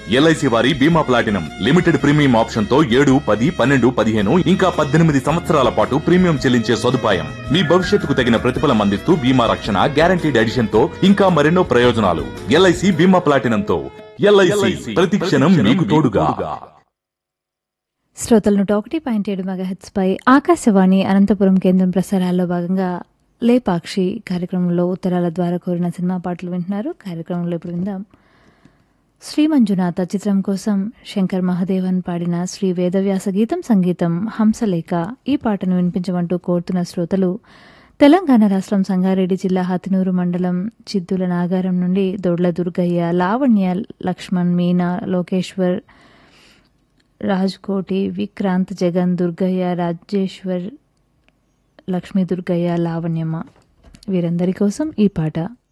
LIC వారి బీమా platinum limited premium option తో ఏడు పది పన్నెండు పదిహేను ఇంకా పద్దెనిమిది సంవత్సరాల పాటు ప్రీమియం చెల్లించే సదుపాయం మీ భవిష్యత్తుకు తగిన ప్రతిఫలం అందిస్తూ బీమా రక్షణ గ్యారంటీడ్ ఎడిషన్ తో ఇంకా మరెన్నో ప్రయోజనాలు ఎల్ఐసి బీమా ప్లాటినం తో ఎల్ఐసి ప్రతి క్షణం మీకు తోడుగా శ్రోతలు నూట ఒకటి పాయింట్ ఏడు మెగాహెట్స్ పై ఆకాశవాణి అనంతపురం కేంద్రం ప్రసారాల్లో భాగంగా లేపాక్షి కార్యక్రమంలో ఉత్తరాల ద్వారా కోరిన సినిమా పాటలు వింటున్నారు కార్యక్రమంలో ఇప్పుడు విందాం శ్రీ మంజునాథ చిత్రం కోసం శంకర్ మహదేవన్ పాడిన శ్రీ వేదవ్యాస గీతం సంగీతం హంసలేఖ ఈ పాటను వినిపించమంటూ కోరుతున్న శ్రోతలు తెలంగాణ రాష్ట్రం సంగారెడ్డి జిల్లా హతినూరు మండలం చిద్దుల నాగారం నుండి దొడ్ల దుర్గయ్య లావణ్య లక్ష్మణ్ మీనా లోకేశ్వర్ రాజ్కోటి విక్రాంత్ జగన్ దుర్గయ్య రాజేశ్వర్ లక్ష్మీ దుర్గయ్య లావణ్యమ్మ వీరందరి కోసం ఈ పాట